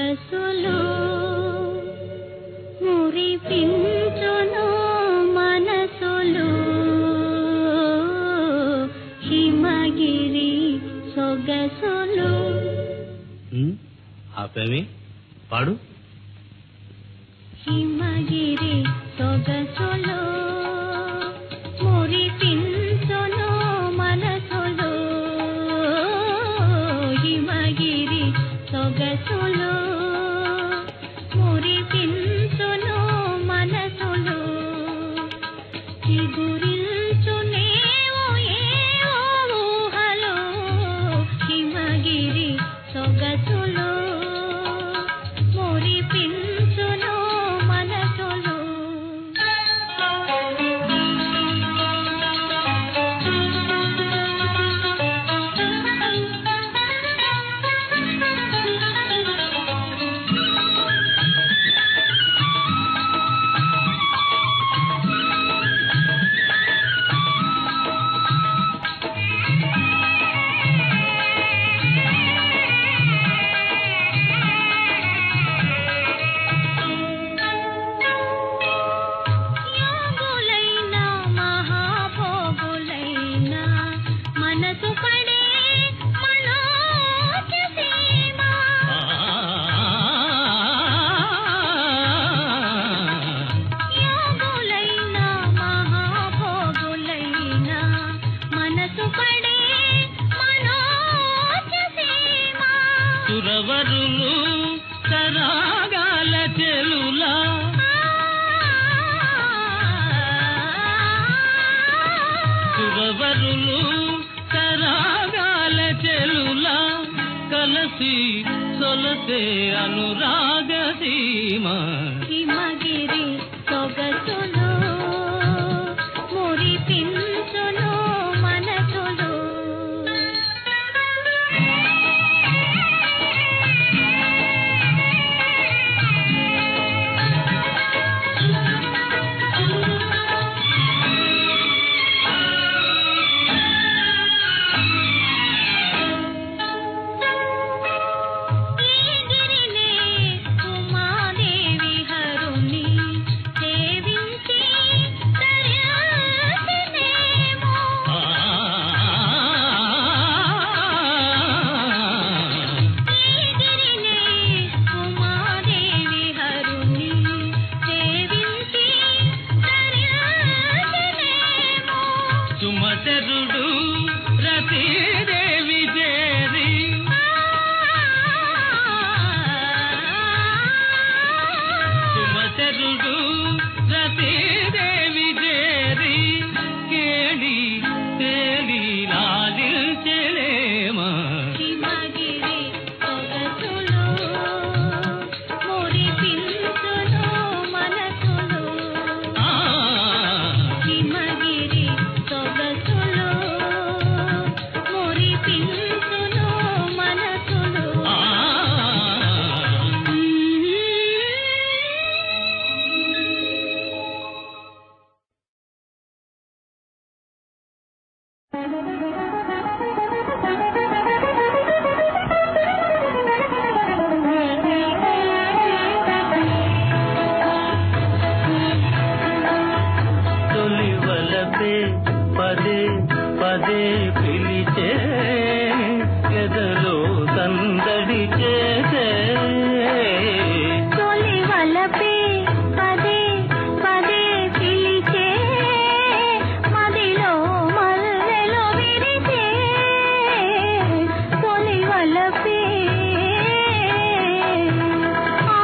సొగసులు మురిపించును మనసులు హిమగిరి సొగసులు ఉమ్, ఆపేమి పాడు హిమగిరి సొగసులు మురిపించును మనసులు హిమగిరి సొగసులు మురిపించును మనసులు చిగురించునేవో ఏవో ఊహలు హిమగిరి సొగసులు మురిపించును మనసులు యోగులైన మహాభోగులైన మనసు పడే మనోజ సీమ యోగులైన మహాభోగులైన మనసు పడే మనోజ సీమ సురవరులు సరాగాల చెలులా సురవరులు సరాగాల చెలులా కలసి సొలసే అనురాగ సీమ హిమగిరి సొగసులు మురిపించును మనసులు ఈ గిరినే ఉమాదేవి హరుని సేవించి తరించినేమో. ఈ గిరినే ఉమాదేవి హరుని సేవించి తరించినేమో. సుమచరుడు రతీదేవి చేరి సుమచరుడు రతీదేవి చేరి కేళి తేలి లాలించలేమా హిమగిరి సొగసులు మురిపించును మనసులు ఆ, హిమగిరి సొగసులు మురిపించును మనసులు ఆ. తొలి వలపే పదే పదే పిలిచే ఎదలో సందడి చేసే తొలి వలపే పదే పదే పిలిచే మదిలో మల్లెలు విరిచే తొలి వలపే ఆ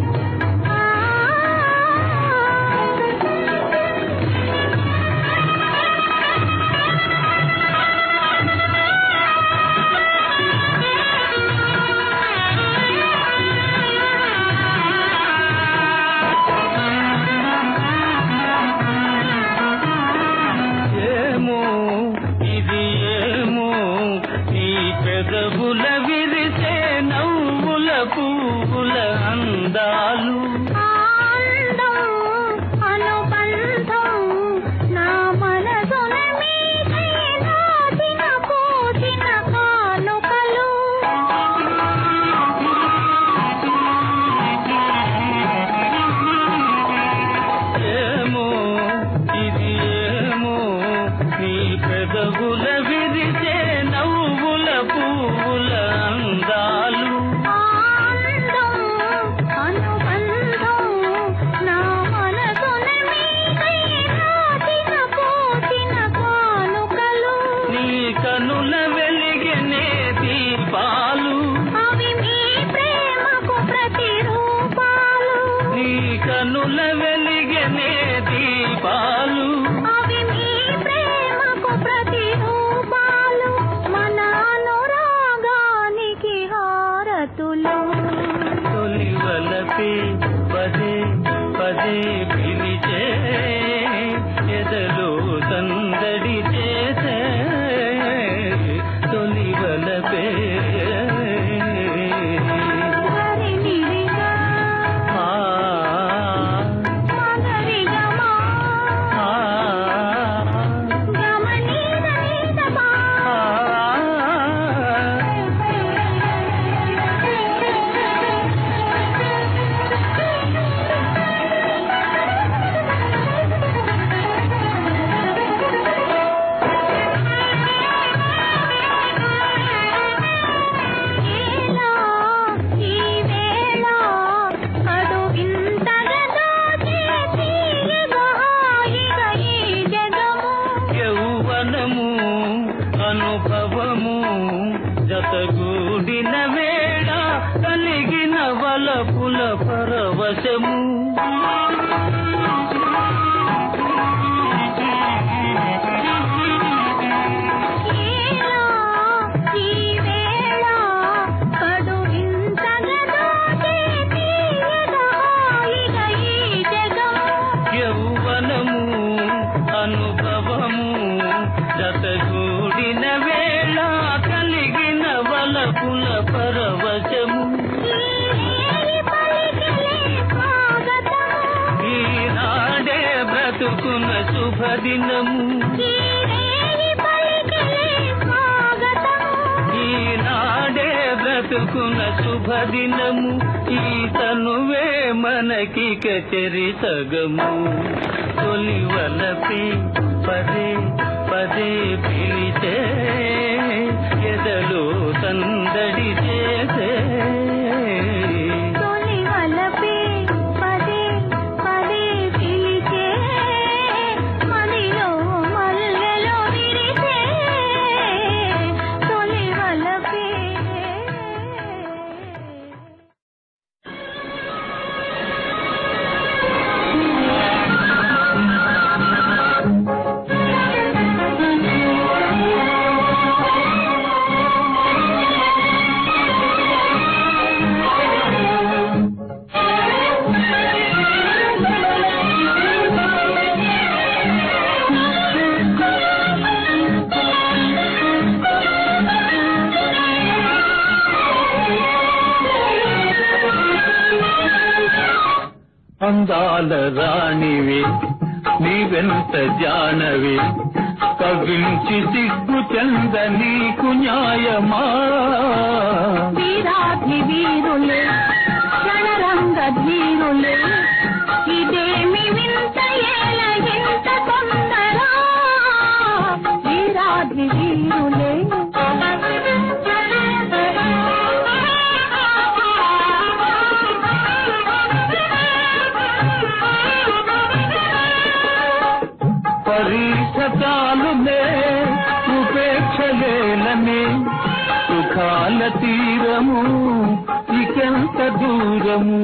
ఆ లోన వెలిగనే దీపాలు అవి మీ ప్రేమకు ప్రతిరూపాలు మన అనురాగానికి హారతులు తొలి వలపే పదే పదే పిలిచే ఎదలో సందడి చేసే తొలి వలపే హరినిరిగా ఆ, మగరిగమా ఆ, గమనీద నీదమా ఆ. ఏలా ఈ వేళ కడు వింతగా దోచే తీయగా హాయిగా ఈ జగము యౌవనము అనుభవము జతగూడిన వేళ కలిగిన వలపుల పరవశము ఏలా ఈ వేళ కడు వింతగా దోచే తీయగా హాయిగా ఈ జగము యౌవనము అనుభవము జతగూడిన వేళ కలిగిన వలపుల పరవశము ఈ పలికిలే స్వాగతము ఈనాడే బ్రతుకున్న శుభదినము ఈ పలికిలే స్వాగతము ఈనాడే బ్రతుకున్న శుభదినము ఈ తనువే మనకి కచరి సగము తొలి వలపి పదే పదే పిలిచే ఎదలో సందడి చేసే తొలి వలపే పదే పదే పిలిచే మదిలో మల్లెలో విరిసే తొలి వలపే అందాల రాణివి నీవెంత జానవి కవించి సిగ్గు చెంద నీకు న్యాయమా వీరాధి వీరులే రణరంగ ధీరులే ఇదేమి వింత ఏల ఇంత తొందర వీరాధి వీరులే పరీక్ష చాలునే ఉపేక్షలేలని సుఖాల తీరము ఇకెంత దూరము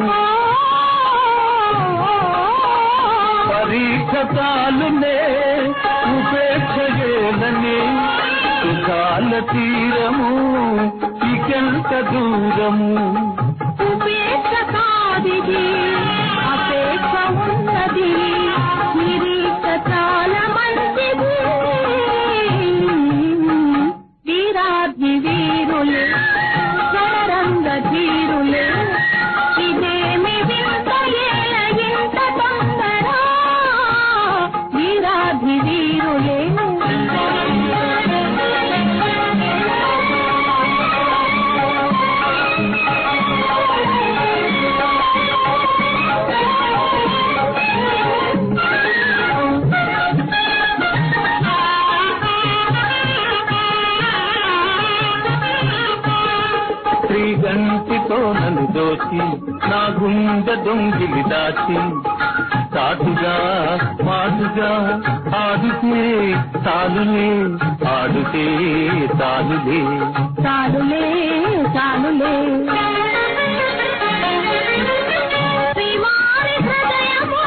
పరీక్ష చాలునే ఉపేక్షలేలని సుఖాల తీరము ఇకెంత దూరము ఉపేక్ష కాదిది అపేక్ష ఉన్నది నిరీక్ష చాలా మంచిది వీరాధి వీరులే రణరంగ ధీరులే ఇదేమి వింత ఏల ఇంత తొందర వీరాధి వీరులే శ్రీగంటితో నన్ను దోచి నా గుండె దొంగిలి దాచి చాటుగా మాటుగా ఆడుతే తాలులే ఆడుతే తాలులే చాలులే చాలులే శ్రీవారి హృదయము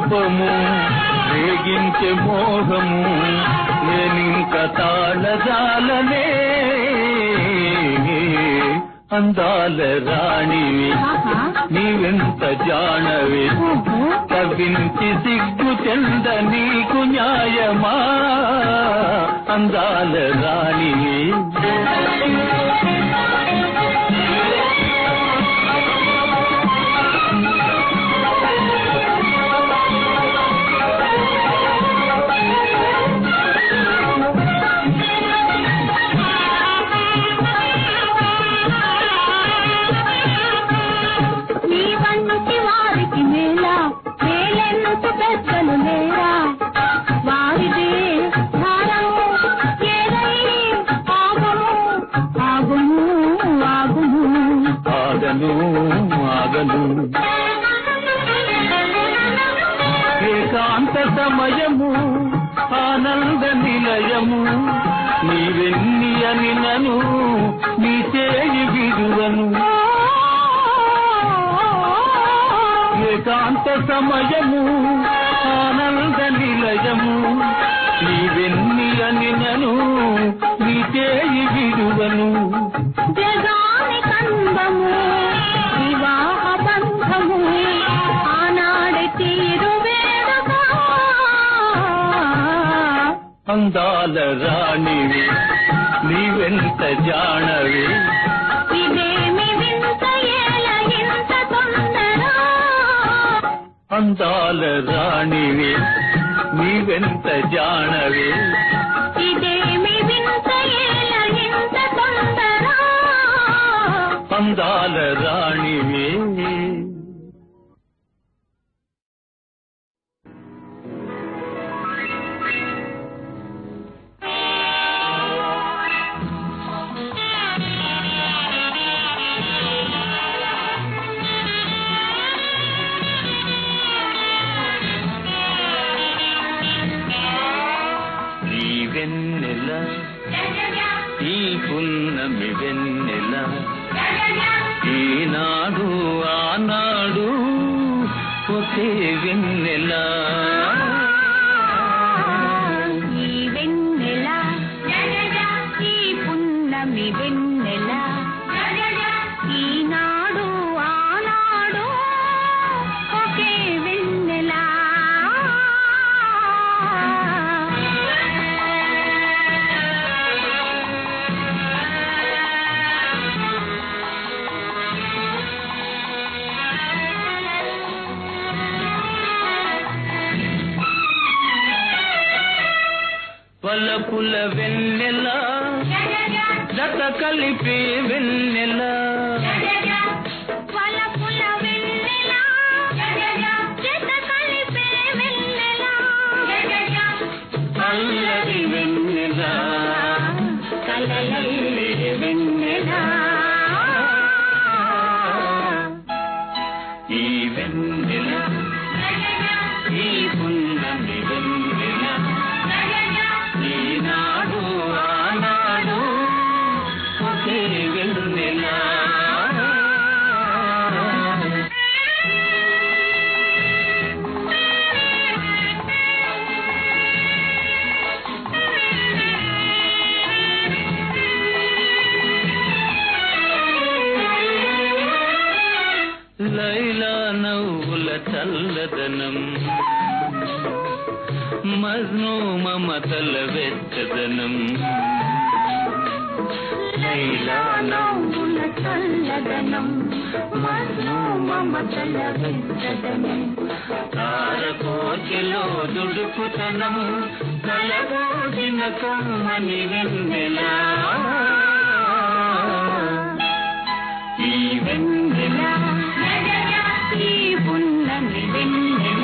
రూపము రేగించే మోహము నేనింక తాళజాలనే అందాల రాణివి ఆహా. నీవెంత జానవి ఓహో. కవించి సిగ్గు చెంద నీకు న్యాయమా అందాల రాణివి నీ వంటి వారికి మేళ మేలెంత పెద్దలు లేరా వారిదే భారము ఏదై ఆగము ఆగుము ఆగుము ఆగను ఆగను ఏకాంత సమయము ఆనంద నిలయము నీవెన్ని అని నను నీ చేయి విడువను ఏకాంత సమయము ఆనంద నిలయము నీవెన్ని అని నను నీ చేయి విడువను జగాని కందము వివాహ బంధము ఆనాడి తీరు వేడుక అందాల రాణివి నీవెంత జానవి ఇదేమి వింత ఏల ఇంత తొందర అందాల రాణివి నీవెంత జానవి ఇదేమి వింత ఏల ఇంత తొందర అందాల రాణివి ఈ వెన్నెల ఈ పున్నమి వెన్నెల ఈనాడు ఆనాడు ఒకే వెన్నెల ఈ వెన్నెల ఈ పున్నమి వెన్నెల ఈనాడు ఆనాడు ఒకే వెన్నెల పలపుల వెన్నెల జత కలిపే వెన్నెల వలపుల వెన్నెల జత కలిపే వెన్నెల అల్లరి వెన్నెల కలలల్లే వెన్నెల ఈ వెన్నెల ఈ పున్నమి వెన్నెల ఈనాడు ఆనాడు ఒకే వెన్నెల లైలా నవ్వుల చల్లదనం మజ్ను మమతల వెచ్చదనం లైలా నవ్వుల చల్లదనం మన్ను మమతల వెచ్చదనం తారకోటిలో దుడుకుతనం కలగోసిన కమ్మని వెన్నెల ఈ వెన్నెల ఈ పున్నమి వెన్నెల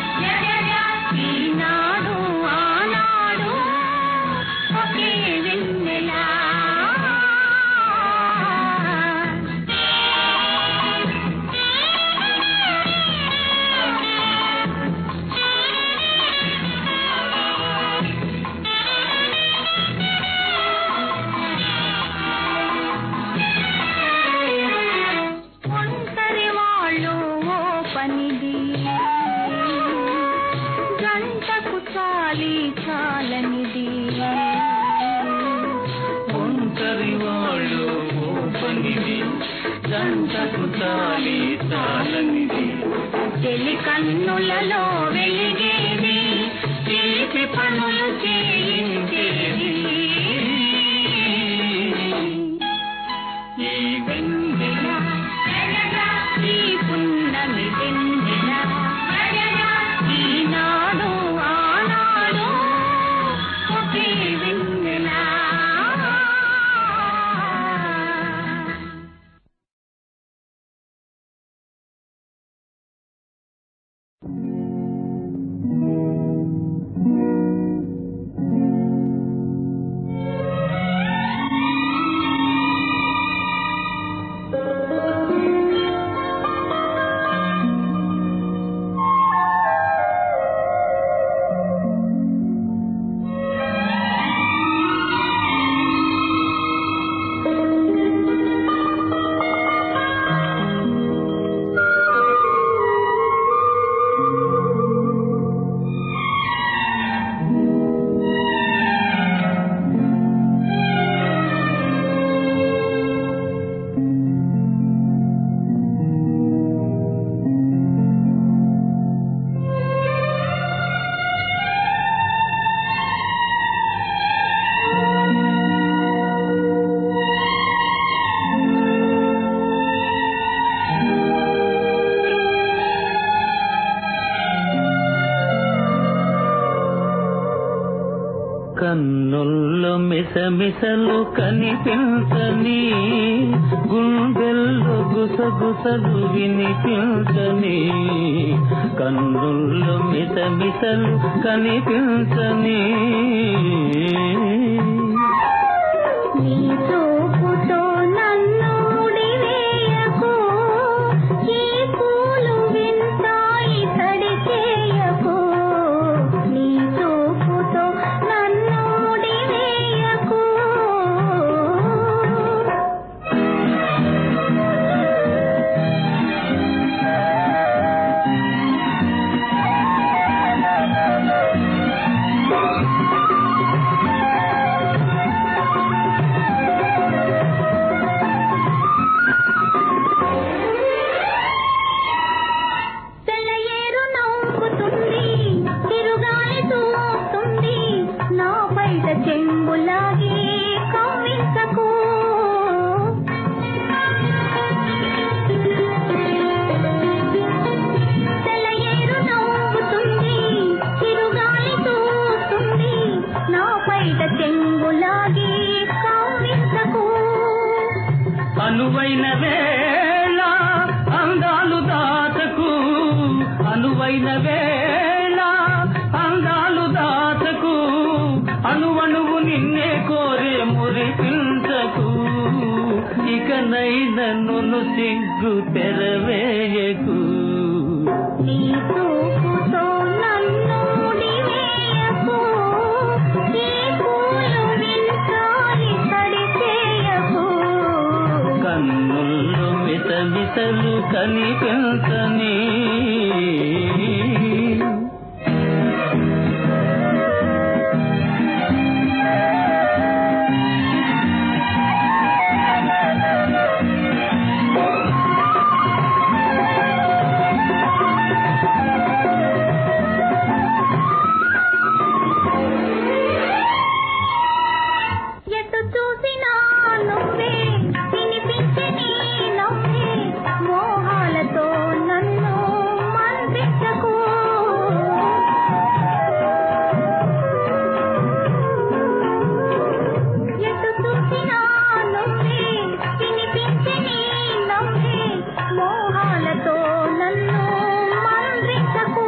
ఈనాడు ఆనాడు ఒకే వెన్నెల ఈ కమ్మనిది జంటకు తాలి తాళనిది చెలి కన్నులలో వెలిగేది తీపి పనులు చేయించేది ఈ వెన్నెల ఈ పున్నమి వెన్నెల ఈనాడు ఆనాడు ఒకే వెన్నెల కన్నుల్లో మిసమిసలు కనిపించని గుండెల్లో గుసగుసలు వినిపించని కన్నుల్లో మిసమిసలు కనిపించని నీ చూపుతో నన్ను ముడివేయకు ఈ పూలు వింతాయి తడి చేయకు నీ చూపుతో నన్ను ముడివేయకు సెలయేరు నవ్వుతుంది తిరుగాలి తూస్తుంది నా బయట చెంబులాగి కవ్వించకు సెలయేరు నవ్వుతుంది తిరుగాలి తూస్తుంది నా బయట చెంబులాగి కవ్వించకు అనువైన వేళ అందాలు దాతకు అనువైన వేళ అందాలు దాతకు అణువణువు నిన్నే కోరే మురిపించకు ఇకనైన నును సిగ్గు తెరవేయకు నీ చూపుతో నన్ను ముడివేయకు ఈ పూలు వింతాయి తడి చేయకు కన్నుల్లో మిసమిసలు కనిపించని ఎటు చూసినా నువ్వే వినిపించే నీ నవ్వే మోహాలతో నన్ను మంత్రించకు ఎటు చూసినా నువ్వే వినిపించే నీ నవ్వే మోహాలతో నన్ను మంత్రించకు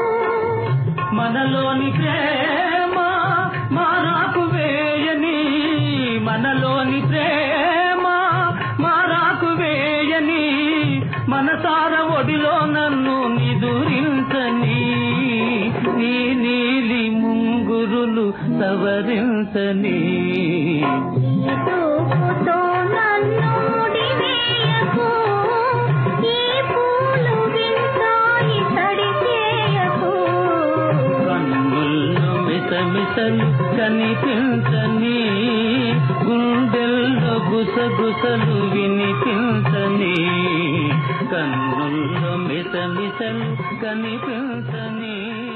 మనలోని ప్రేమ మారాకు వేయని మనలోని ప్రేమ మారాకు వేయని మనసార ఒడిలో నన్ను నిదురించని నీ నీలి ముంగురులు సవరించని చూపుతో నన్ను ముడివేయకు ఈ పూలు వింతాయి తడి చేయకు కన్నుల్లో మిసమిసలు కనిపించని గుండెల్లో గుస గుసగుసలు వినిపించని కన్నుల్లో మిసమిసలు కనిపించని